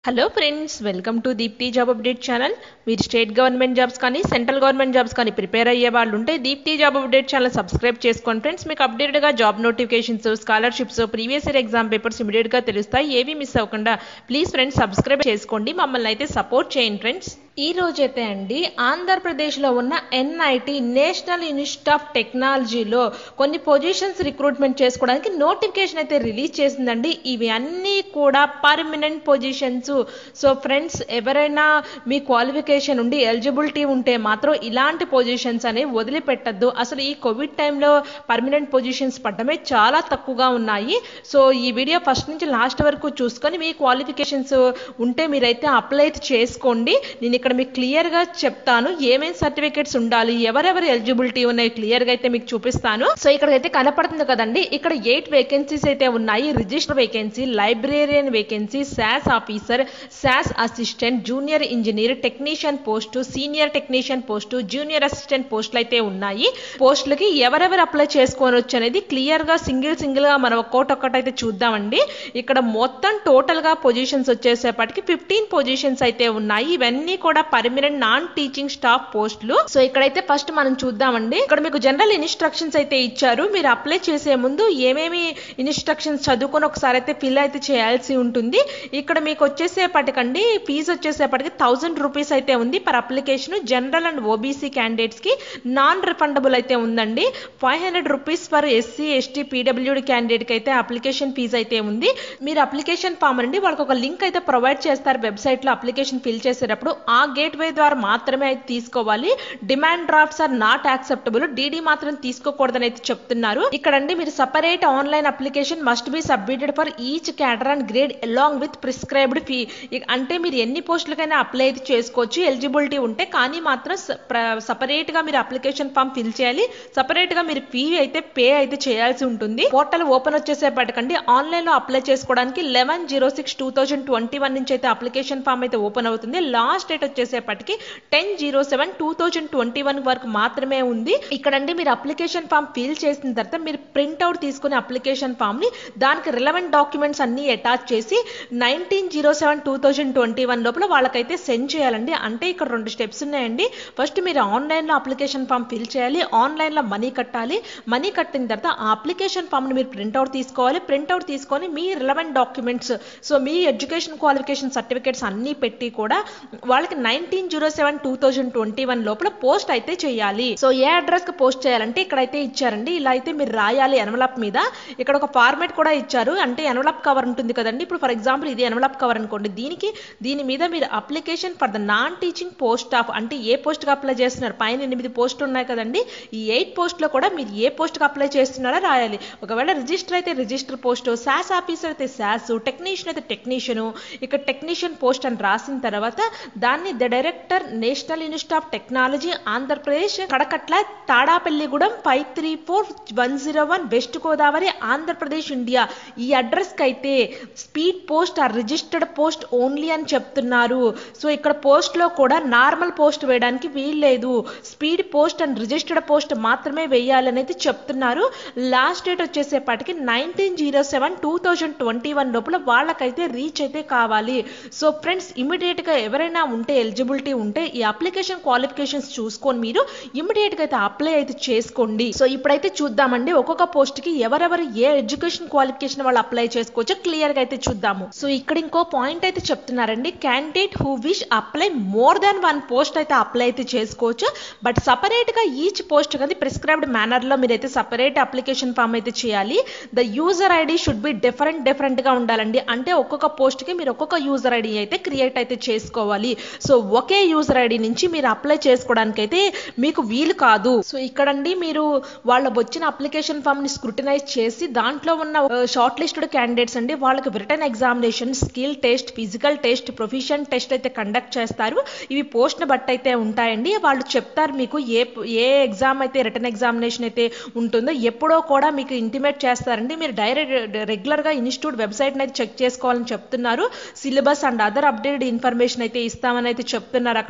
hello friends welcome to Deepti job update channel మీరు state government jobs కానీ central government jobs కానీ prepare అయ్యే వాళ్ళు ఉంటే Deepti job update channel subscribe చేసుకోండి ఫ్రెండ్స్ మీకు అప్డేటెడ్గా job notifications scholarships previous year exam papers ఇమీడియట్గా తెలుస్తాయి ఏవి మిస్ అవ్వకుండా ప్లీజ్ ఫ్రెండ్స్ సబ్స్క్రైబ్ చేసుకోండి మమ్మల్ని అయితే సపోర్ట్ చేయండి ఫ్రెండ్స్ ఈ రోజైతే అండి ఆంధ్రప్రదేశ్లో ఉన్న ఎన్ఐటి నేషనల్ ఇన్స్టిట్యూట్ ఆఫ్ టెక్నాలజీలో కొన్ని పొజిషన్స్ రిక్రూట్మెంట్ చేసుకోవడానికి నోటిఫికేషన్ అయితే రిలీజ్ చేసిందండి ఇవి అన్నీ కూడా పర్మనెంట్ పొజిషన్స్ సో ఫ్రెండ్స్ ఎవరైనా మీ క్వాలిఫికేషన్ ఉండి ఎలిజిబిలిటీ ఉంటే మాత్రం ఇలాంటి పొజిషన్స్ అనేవి వదిలిపెట్టద్దు అసలు ఈ కోవిడ్ టైంలో పర్మనెంట్ పొజిషన్స్ పడ్డమే చాలా తక్కువగా ఉన్నాయి సో ఈ వీడియో ఫస్ట్ నుంచి లాస్ట్ వరకు చూసుకొని మీ క్వాలిఫికేషన్స్ ఉంటే మీరైతే అప్లై చేసుకోండి నేను ఇక్కడ మీకు క్లియర్గా చెప్తాను ఏమేం సర్టిఫికేట్స్ ఉండాలి ఎవరెవరు ఎలిజిబిలిటీ ఉన్నాయి క్లియర్గా అయితే మీకు చూపిస్తాను సో ఇక్కడైతే కనపడుతుంది కదండి ఇక్కడ ఎయిట్ వేకెన్సీస్ అయితే ఉన్నాయి రిజిస్టర్ వేకెన్సీ లైబ్రేరియన్ వేకెన్సీ శాస్ ఆఫీసర్ శాస్ assistant junior engineer technician post senior technician post junior assistant పోస్టులు అయితే ఉన్నాయి పోస్టులకి ఎవరెవరు అప్లై చేసుకోవచ్చు అనేది క్లియర్గా సింగిల్ సింగిల్గా మనం ఒక్కోటి ఒక్కటైతే చూద్దామండి ఇక్కడ మొత్తం టోటల్గా పొజిషన్స్ వచ్చేసేపటికి ఫిఫ్టీన్ పొజిషన్స్ అయితే ఉన్నాయి ఇవన్నీ కూడా పర్మనెంట్ నాన్ టీచింగ్ స్టాఫ్ పోస్టులు సో ఇక్కడైతే ఫస్ట్ మనం చూద్దామండి ఇక్కడ మీకు జనరల్ ఇన్స్ట్రక్షన్స్ అయితే ఇచ్చారు మీరు అప్లై చేసే ముందు ఏమేమి ఇన్స్ట్రక్షన్స్ చదువుకొని ఒకసారి అయితే ఫిల్ అయితే చేయాల్సి ఉంటుంది ఇక్కడ మీకు వచ్చేసేపటికండి ఫీజు వచ్చేసేపటికి థౌజండ్ రూపీస్ అయితే ఉంది per application general and OBC candidates కి నాన్ రిఫండబుల్ అయితే ఉందండి five hundred rupees for SC ST PWD candidate కి అయితే అప్లికేషన్ ఫీజు అయితే ఉంది మీరు అప్లికేషన్ ఫామ్ అండి వాళ్ళకి ఒక లింక్ అయితే ప్రొవైడ్ చేస్తారు వెబ్సైట్ లో అప్లికేషన్ ఫిల్ చేసేటప్పుడు ఆ గేట్ వే ద్వారా మాత్రమే అయితే తీసుకోవాలి demand drafts are not acceptable DD మాత్రం తీసుకోకూడదని అయితే చెప్తున్నారు ఇక్కడండి మీరు separate online application must be submitted for each category and grade along with prescribed fee అంటే మీరు ఎన్ని పోస్టులకైనా అప్లై అయితే చేసుకోవచ్చు ఎలిజిబిలిటీ ఉంటే కానీ మాత్రం సపరేట్ గా మీరు అప్లికేషన్ ఫామ్ ఫిల్ చేయాలి సపరేట్ గా మీరు ఫీ అయితే పే అయితే చేయాల్సి ఉంటుంది పోర్టల్ ఓపెన్ వచ్చేసేపటికండి ఆన్లైన్ లో అప్లై చేసుకోవడానికి eleven zero six two thousand twenty one నుంచి అయితే అప్లికేషన్ ఫామ్ అయితే ఓపెన్ అవుతుంది లాస్ట్ డేట్ వచ్చేసేపటికి ten zero seven two thousand twenty one వరకు మాత్రమే ఉంది ఇక్కడండి మీరు అప్లికేషన్ ఫామ్ ఫిల్ చేసిన తర్వాత మీరు ప్రింట్అవుట్ తీసుకుని అప్లికేషన్ ఫామ్ ని దానికి రిలవెంట్ డాక్యుమెంట్స్ అన్ని అటాచ్ చేసి nineteen zero seven two thousand twenty one లోపల వాళ్ళకైతే సెండ్ చేయాలండి అంటే ఇక్కడ రెండు స్టెప్స్ ఉన్నాయండి ఫస్ట్ మీరు ఆన్లైన్లో అప్లికేషన్ ఫామ్ ఫిల్ చేయాలి ఆన్లైన్లో మనీ కట్టాలి మనీ కట్టిన తర్వాత ఆ అప్లికేషన్ ఫామ్ని మీరు ప్రింట్అవుట్ తీసుకోవాలి ప్రింట్అవుట్ తీసుకొని మీ రిలవెంట్ డాక్యుమెంట్స్ సో మీ ఎడ్యుకేషన్ క్వాలిఫికేషన్ సర్టిఫికేట్స్ అన్నీ పెట్టి కూడా వాళ్ళకి nineteen zero seven two thousand twenty one లోపల పోస్ట్ అయితే చేయాలి సో ఏ అడ్రస్ కి పోస్ట్ చేయాలంటే ఇక్కడైతే ఇచ్చారండి ఇలా అయితే మీరు రాయాలి ఎన్వలప్ మీద ఇక్కడ ఒక ఫార్మేట్ కూడా ఇచ్చారు అంటే ఎన్వలప్ కవర్ ఉంటుంది కదండి ఇప్పుడు ఫర్ ఎగ్జాంపుల్ ఇది ఎన్వలప్ కవర్ అనుకోండి దీనికి దీని మీద మీరు application for the non teaching post of అంటే ఏ పోస్ట్ కి అప్లై చేస్తున్నారు పైన ఎనిమిది పోస్టులు ఉన్నాయి కదండి ఈ ఎయిట్ పోస్ట్ లో కూడా మీరు ఏ పోస్ట్ కి అప్లై చేస్తున్నారో రాయాలి ఒకవేళ రిజిస్టర్ అయితే రిజిస్టర్ పోస్ట్ శాస్ ఆఫీసర్ అయితే శాస్ టెక్నీషియన్ అయితే టెక్నీషియన్ ఇక్కడ టెక్నీషియన్ పోస్ట్ అని రాసిన తర్వాత దాన్ని the director national institute of technology Andhra Pradesh కడకట్ల తాడాపల్లిగూడెం five three four one zero one west Godavari Andhra Pradesh India ఈ అడ్రస్కి అయితే speed post are registered post only అని చెప్తున్నారు సో ఇక్కడ పోస్ట్లో కూడా నార్మల్ పోస్ట్ వేయడానికి వీల్లేదు speed post and registered post మాత్రమే వేయాలని అయితే చెప్తున్నారు లాస్ట్ డేట్ వచ్చేసేపటికి nineteen zero seven two thousand twenty one లోపల వాళ్ళకైతే రీచ్ అయితే కావాలి సో ఫ్రెండ్స్ ఇమీడియట్గా ఎవరైనా ఉంటే ఎలిజిబిలిటీ ఉంటే ఈ అప్లికేషన్ క్వాలిఫికేషన్స్ చూసుకొని మీరు ఇమీడియట్గా అయితే అప్లై అయితే చేసుకోండి సో ఇప్పుడైతే చూద్దామండి ఒక్కొక్క పోస్ట్ కి ఎవరెవరు ఏ ఎడ్యుకేషన్ క్వాలిఫికేషన్ వాళ్ళు అప్లై చేసుకోవచ్చో క్లియర్ గా అయితే చూద్దాము సో ఇక్కడ ఇంకో పాయింట్ అయితే చెప్తున్నారండి candidate who wish apply more than one post అయితే అప్లై అయితే చేసుకోవచ్చు బట్ సపరేట్ గా ఈచ్ పోస్ట్ కదా ప్రిస్క్రైబ్డ్ మేనర్ లో మీరైతే సపరేట్ అప్లికేషన్ ఫామ్ అయితే చేయాలి the user ID should be different different గా ఉండాలండి అంటే ఒక్కొక్క పోస్ట్ కి మీరు ఒక్కొక్క యూజర్ ఐడి అయితే క్రియేట్ అయితే చేసుకోవాలి సో ఒకే యూజర్ ఐడి నుంచి మీరు అప్లై చేసుకోవడానికి అయితే మీకు వీలు కాదు సో ఇక్కడండి మీరు వాళ్ళ వచ్చిన అప్లికేషన్ ఫామ్ ని స్క్రూటినైజ్ చేసి దాంట్లో ఉన్న షార్ట్ లిస్టెడ్ క్యాండిడేట్స్ అండి వాళ్ళకి written examination skill test physical test profession test అయితే కండక్ట్ చేస్తారు ఇవి పోస్ట్ ని బట్టి అయితే ఉంటాయండి వాళ్ళు చెప్తారు మీకు ఏ ఏ ఎగ్జామ్ అయితే రిటర్న్ ఎగ్జామినేషన్ అయితే ఉంటుందో ఎప్పుడో కూడా మీకు ఇంటిమేట్ చేస్తారండి మీరు డైరెక్ట్ రెగ్యులర్ గా ఇన్స్టిట్యూట్ వెబ్సైట్ అయితే చెక్ చేసుకోవాలని చెప్తున్నారు syllabus and other updated information అయితే ఇస్తామని అయితే చెప్తున్నారు అక్కడ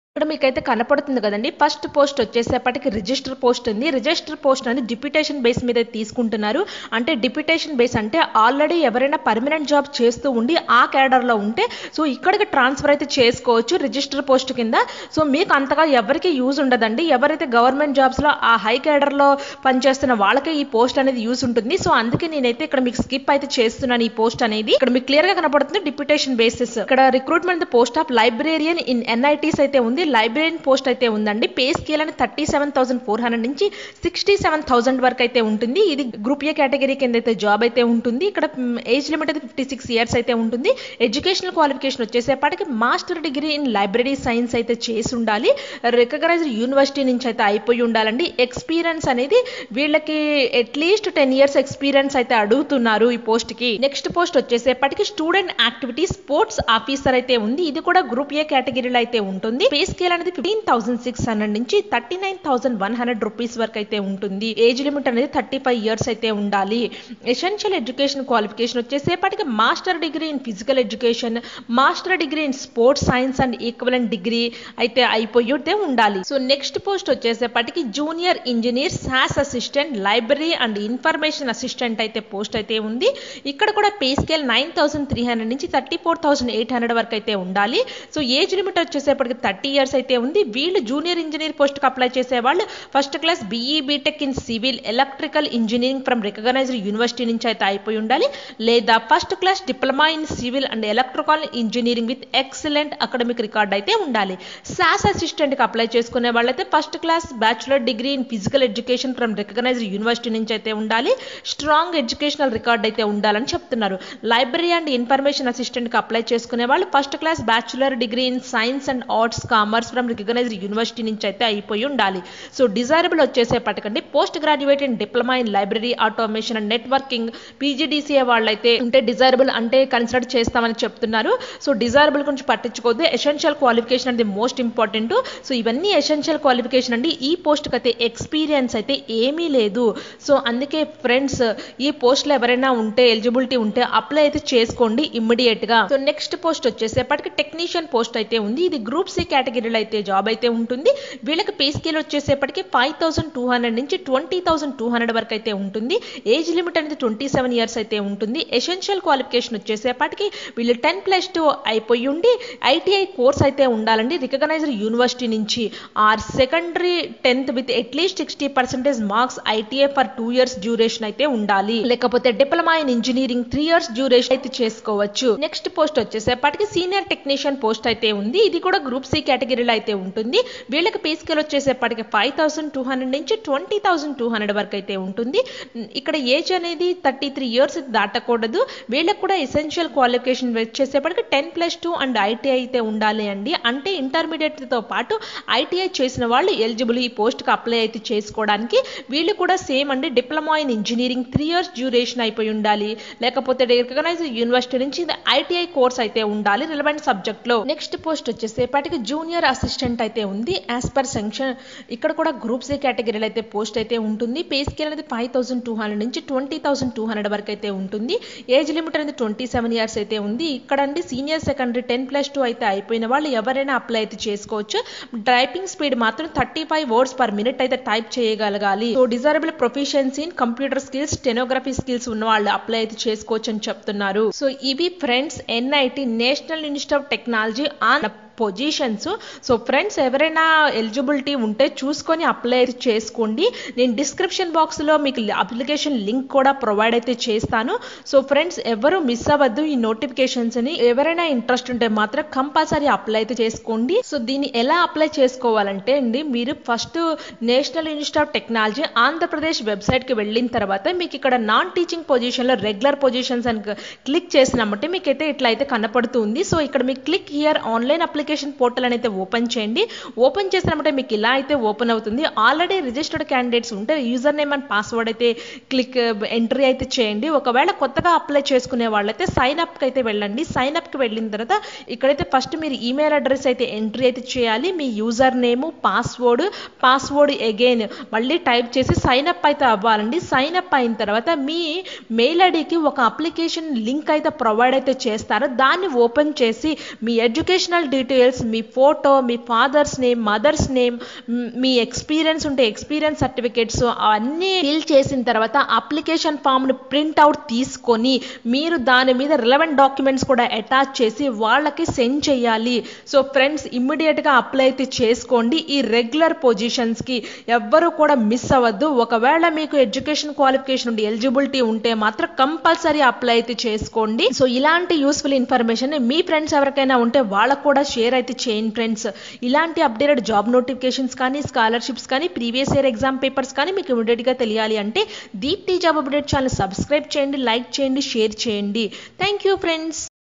ఇక్కడ మీకైతే కనపడుతుంది కదండి ఫస్ట్ పోస్ట్ వచ్చేసేపటికి రిజిస్టర్ పోస్ట్ ఉంది రిజిస్టర్ పోస్ట్ అనేది డిప్యూటేషన్ బేస్ మీద తీసుకుంటున్నారు అంటే డిప్యూటేషన్ బేస్ అంటే ఆల్రెడీ ఎవరైనా పర్మనెంట్ జాబ్ చేస్తూ ఉండి ఆ క్యాడర్లో ఉంటే సో ఇక్కడికి ట్రాన్స్ఫర్ అయితే చేసుకోవచ్చు రిజిస్టర్ పోస్ట్ కింద సో మీకు అంతగా ఎవరికి యూజ్ ఉండదండి ఎవరైతే గవర్నమెంట్ జాబ్స్లో ఆ హై క్యాడర్లో పనిచేస్తున్న వాళ్ళకే ఈ పోస్ట్ అనేది యూజ్ ఉంటుంది సో అందుకే నేనైతే ఇక్కడ మీకు స్కిప్ అయితే చేస్తున్నాను ఈ పోస్ట్ అనేది ఇక్కడ మీకు క్లియర్ గా కనపడుతుంది డిప్యూటేషన్ బేసిస్ ఇక్కడ recruitment post of librarian in NITs అయితే ఉంది లైబ్రేరియన్ పోస్ట్ అయితే ఉందండి పే స్కేల్ అని thirty seven thousand four hundred నుంచి సిక్స్టీ సెవెన్ థౌసండ్ వరకు అయితే ఉంటుంది ఇది గ్రూప్ ఏ కేటగిరీ కింద అయితే జాబ్ అయితే ఉంటుంది ఇక్కడ ఏజ్ లిమిట్ అయితే ఫిఫ్టీ సిక్స్ ఇయర్స్ అయితే ఉంటుంది ఎడ్యుకేషనల్ క్వాలిఫికేషన్ వచ్చేసేపటికి master degree in library science అయితే చేసి ఉండాలి రికగ్నైజ్డ్ యూనివర్సిటీ నుంచి అయితే అయిపోయి ఉండాలండి ఎక్స్పీరియన్స్ అనేది వీళ్ళకి అట్లీస్ట్ టెన్ ఇయర్స్ ఎక్స్పీరియన్స్ అయితే అడుగుతున్నారు ఈ పోస్ట్ కి నెక్స్ట్ పోస్ట్ వచ్చేసేపటికి స్టూడెంట్ యాక్టివిటీ స్పోర్ట్స్ ఆఫీసర్ అయితే ఉంది ఇది కూడా గ్రూప్ ఏ కేటగిరీలో అయితే ఉంటుంది పే స్కేల్ అనేది ఫిఫ్టీన్ థౌసండ్ సిక్స్ హండ్రెడ్ నుంచి thirty nine thousand one hundred rupees వరకు అయితే ఉంటుంది ఏజ్ లిమిట్ అనేది థర్టీ ఫైవ్ ఇయర్స్ అయితే ఉండాలి ఎసెన్షియల్ ఎడ్యుకేషన్ క్వాలిఫికేషన్ వచ్చేసేపటికి master degree in physical education master degree in sports science and equivalent degree అయితే అయిపోయి అయితే ఉండాలి సో నెక్స్ట్ పోస్ట్ వచ్చేసేపటికి junior engineer SAS assistant library and information assistant అయితే పోస్ట్ అయితే ఉంది ఇక్కడ కూడా pay scale nine thousand three hundred నుంచి thirty four thousand eight hundred వరకు అయితే ఉండాలి సో ఏజ్ లిమిట్ వచ్చేసేపటికి థర్టీ ఇయర్స్ అయితే ఉంది వీళ్ళు జూనియర్ ఇంజనీర్ పోస్ట్కి అప్లై చేసే వాళ్ళు first class BE BTech in civil electrical engineering from recognised university నుంచి అయితే అయిపోయి ఉండాలి లేదా first class diploma in civil and electrical engineering with excellent academic record అయితే ఉండాలి సాస్ అసిస్టెంట్కి అప్లై చేసుకునే వాళ్ళైతే first class bachelor degree in physical education from recognised university నుంచి అయితే ఉండాలి స్ట్రాంగ్ ఎడ్యుకేషనల్ రికార్డ్ అయితే ఉండాలని చెప్తున్నారు లైబ్రరీ అండ్ ఇన్ఫర్మేషన్ అసిస్టెంట్కి అప్లై చేసుకునే వాళ్ళు first class bachelor degree in science and arts commerce from recognised university నుంచి అయితే అయిపోయి ఉండాలి సో డిజైరబుల్ వచ్చేసేపటికండి post graduate in diploma in library automation and networking PGDCA వాళ్ళైతే ఉంటే డిజైరబుల్ అంటే కన్సిడర్ చేస్తామని చెప్తున్నారు సో డిజైరబుల్ గురించి పట్టించుకోవద్దు ఎసెన్షియల్ క్వాలిఫికేషన్ అనేది మోస్ట్ ఇంపార్టెంట్ సో ఇవన్నీ ఎసెన్షియల్ క్వాలిఫికేషన్ అండి ఈ పోస్ట్కి అయితే ఎక్స్పీరియన్స్ అయితే ఏమీ లేదు సో అందుకే ఫ్రెండ్స్ ఈ పోస్ట్లో ఎవరైనా ఉంటే ఎలిజిబిలిటీ ఉంటే అప్లై అయితే చేసుకోండి ఇమ్మీడియట్ గా సో నెక్స్ట్ పోస్ట్ వచ్చేసేపటికి టెక్నీషియన్ పోస్ట్ అయితే ఉంది ఇది గ్రూప్ సి కేటగిరీలో అయితే జాబ్ అయితే ఉంటుంది వీళ్ళకి పే స్కేల్ వచ్చేసేపటికి ఫైవ్ థౌసండ్ టూ హండ్రెడ్ నుంచి ట్వంటీ థౌసండ్ టూ హండ్రెడ్ వరకు అయితే ఉంటుంది ఏజ్ లిమిట్ అనేది ట్వంటీ సెవెన్ ఇయర్స్ అయితే ఉంటుంది ఎసెన్షియల్ క్వాలిఫికేషన్ వచ్చేసేపటికి వీళ్ళు టెన్ ప్లస్ టూ అయిపోయి ఉండి ఐటీఐ కోర్స్ అయితే ఉండాలండి రికగ్నైజ్డ్ యూనివర్సిటీ నుంచి or secondary tenth with at least sixty percentage marks ITI for two years duration అయితే ఉండాలి లేకపోతే diploma in engineering three years duration అయితే చేసుకోవచ్చు నెక్స్ట్ పోస్ట్ వచ్చేసేపటికి సీనియర్ టెక్నీషియన్ పోస్ట్ అయితే ఉంది ఇది కూడా గ్రూప్ సి కేటగిరీలో అయితే ఉంటుంది వీళ్ళకి పే స్కేల్ వచ్చేసేపటికి ఫైవ్ థౌసండ్ టూ హండ్రెడ్ నుంచి ట్వంటీ థౌసండ్ టూ హండ్రెడ్ వరకు అయితే ఉంటుంది ఇక్కడ ఏజ్ అనేది థర్టీ త్రీ ఇయర్స్ దాటకూడదు వీళ్ళకి కూడా ఎసెన్షియల్ క్వాలిఫికేషన్ వచ్చేసేపటికి ten plus two and ITI అయితే ఉండాలి అండి అంటే ఇంటర్మీడియట్తో పాటు ఐటీఐ చేసిన వాళ్ళు ఎలిజిబుల్ ఈ పోస్ట్కి అప్లై అయితే చేసుకోవడానికి వీళ్ళు కూడా సేమ్ అండి diploma in engineering three years duration అయిపోయి ఉండాలి లేకపోతే రికగ్నైజ్ యూనివర్సిటీ నుంచి ఐటీఐ కోర్స్ అయితే ఉండాలి రిలవెంట్ సబ్జెక్ట్లో నెక్స్ట్ పోస్ట్ వచ్చేసేపటికి జూనియర్ అసిస్టెంట్ అయితే ఉంది యాజ్ పర్ సెంక్షన్ ఇక్కడ కూడా గ్రూప్ సి కేటగిరీలో అయితే పోస్ట్ అయితే ఉంటుంది పే స్కేల్ అనేది ఫైవ్ థౌసండ్ టూ హండ్రెడ్ నుంచి ట్వంటీ థౌసండ్ టూ హండ్రెడ్ వరకు అయితే ఉంటుంది ఏజ్ లిమిట్ అనేది ట్వంటీ సెవెన్ ఇయర్స్ అయితే ఉంది ఇక్కడ అండి senior secondary ten plus two అయితే అయిపోయిన వాళ్ళు ఎవరైనా అప్లై అయితే చేసుకోవచ్చు టైపింగ్ స్పీడ్ మాత్రం thirty five words per minute అయితే టైప్ చేయగలగాలి so desirable proficiency in computer skills stenography skills ఉన్న వాళ్ళు అప్లై అయితే చేసుకోవచ్చు అని చెప్తున్నారు సో ఇవి friends NIT national institute of technology on positions so friends ఎవరైనా ఎలిజిబిలిటీ ఉంటే చూసుకొని అప్లై చేసుకోండి నేను డిస్క్రిప్షన్ బాక్స్లో మీకు అప్లికేషన్ లింక్ కూడా ప్రొవైడ్ అయితే చేస్తాను సో ఫ్రెండ్స్ ఎవరు మిస్ అవ్వద్దు ఈ నోటిఫికేషన్స్ని ఎవరైనా ఇంట్రెస్ట్ ఉంటే మాత్రం కంపల్సరీ అప్లై అయితే చేసుకోండి సో దీన్ని ఎలా అప్లై చేసుకోవాలంటే అండి మీరు first national institute of technology Andhra Pradesh వెబ్సైట్కి వెళ్ళిన తర్వాత మీకు ఇక్కడ నాన్ టీచింగ్ పొజిషన్లో రెగ్యులర్ పొజిషన్స్ అని క్లిక్ చేసినామంటే మీకైతే ఇట్లా అయితే కనపడుతుంది సో ఇక్కడ మీకు click here online application portal అని అయితే ఓపెన్ చేయండి ఓపెన్ చేసినామంటే మీకు ఇలా అయితే ఓపెన్ అవుతుంది ఆల్రెడీ రిజిస్టర్డ్ క్యాండిడేట్స్ ఉంటే యూజర్ నేమ్ అండ్ పాస్వర్డ్ అయితే క్లిక్ ఎంట్రీ అయితే చేయండి ఒకవేళ కొత్తగా అప్లై చేసుకునే వాళ్ళైతే సైన్ అప్కి అయితే వెళ్ళండి సైన్ అప్కి వెళ్ళిన తర్వాత ఇక్కడైతే ఫస్ట్ మీరు ఈమెయిల్ అడ్రస్ అయితే ఎంట్రీ అయితే చేయాలి మీ user name password password again మళ్ళీ టైప్ చేసి సైన్ అప్ అయితే అవ్వాలండి సైన్ అప్ అయిన తర్వాత మీ మెయిల్ ఐడికి ఒక అప్లికేషన్ లింక్ అయితే ప్రొవైడ్ అయితే చేస్తారు దాన్ని ఓపెన్ చేసి మీ ఎడ్యుకేషనల్ డీటెయిల్స్ డీటెయిల్స్ మీ ఫోటో మీ ఫాదర్స్ నేమ్ మదర్స్ నేమ్ మీ ఎక్స్పీరియన్స్ ఉంటే ఎక్స్పీరియన్స్ సర్టిఫికేట్స్ అవన్నీ ఫిల్ చేసిన తర్వాత అప్లికేషన్ ఫామ్ను ప్రింట్అవుట్ తీసుకొని మీరు దాని మీద రిలవెంట్ డాక్యుమెంట్స్ కూడా అటాచ్ చేసి వాళ్ళకి సెండ్ చేయాలి సో ఫ్రెండ్స్ ఇమ్మీడియట్గా అప్లై అయితే చేసుకోండి ఈ రెగ్యులర్ పొజిషన్స్కి ఎవ్వరూ కూడా మిస్ అవ్వద్దు ఒకవేళ మీకు ఎడ్యుకేషన్ క్వాలిఫికేషన్ ఉండి ఎలిజిబిలిటీ ఉంటే మాత్రం కంపల్సరీ అప్లై అయితే చేసుకోండి సో ఇలాంటి యూస్ఫుల్ ఇన్ఫర్మేషన్ మీ ఫ్రెండ్స్ ఎవరికైనా ఉంటే వాళ్ళకు కూడా షేర్ అయితే చేయండి ఫ్రెండ్స్ ఇలాంటి అప్డేటెడ్ జాబ్ నోటిఫికేషన్స్ కానీ స్కాలర్షిప్స్ కానీ ప్రీవియస్ ఇయర్ ఎగ్జామ్ పేపర్స్ కానీ మీకు ఇమీడియట్గా తెలియాలి అంటే Deepthi job update channel subscribe చేయండి లైక్ చేయండి షేర్ చేయండి థ్యాంక్ యూ ఫ్రెండ్స్